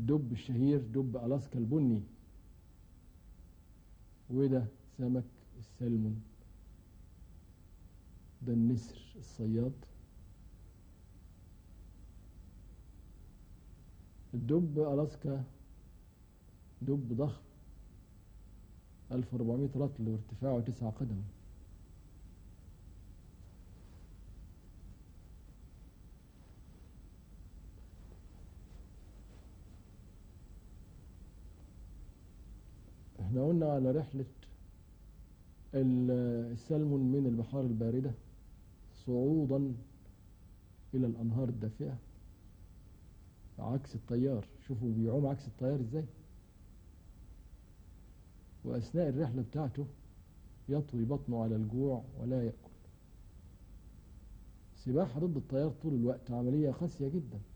الدب الشهير دب ألاسكا البني وده سمك السلمون ده النسر الصياد الدب ألاسكا دب ضخم 1400 رطل وارتفاعه تسعة قدم احنا قلنا على رحلة ال- السلمون من البحار الباردة صعودا إلى الأنهار الدافئة عكس التيار شوفوا بيعوم عكس التيار ازاي وأثناء الرحلة بتاعته يطوي بطنه على الجوع ولا يأكل سباحة ضد التيار طول الوقت عملية قاسية جدا